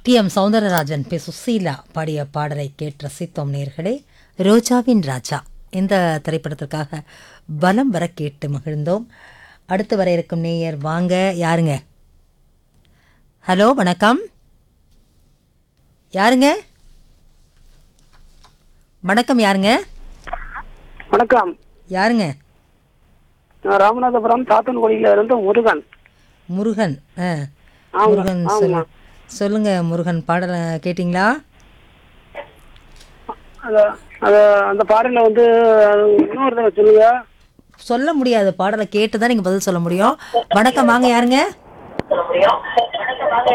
D M Soundararajan P Susheela பாடிய பாடலை கேட்டு ரசித்தோம் நேர்களே ரோஜாவின் ராஜா இந்த திரைப்படத்திற்காக பலம் வர கேட்டு மகிழ்ந்தோம் அடுத்து வர இருக்கும் நேயர் வாங்க யாருங்க ஹலோ வணக்கம் யாருங்க வணக்கம் யாருங்க வணக்கம் யாருங்க நான் ராமநாதபுரம் தாத்தன்குடியில இருந்து முருகன் முருகன் ஆ ஆமா, முருகன் சொல்லு ஆமா. சொல்லுங்க முருகன் பாடலை கேட்டிங்களா அத அத அந்த பாடல வந்து அது இன்னொரு தடவை சொல்லுங்க சொல்ல முடியாது பாடலை கேட்டு தான் நீங்கள் பதில் சொல்ல முடியும் வணக்கம் வாங்க யாருங்க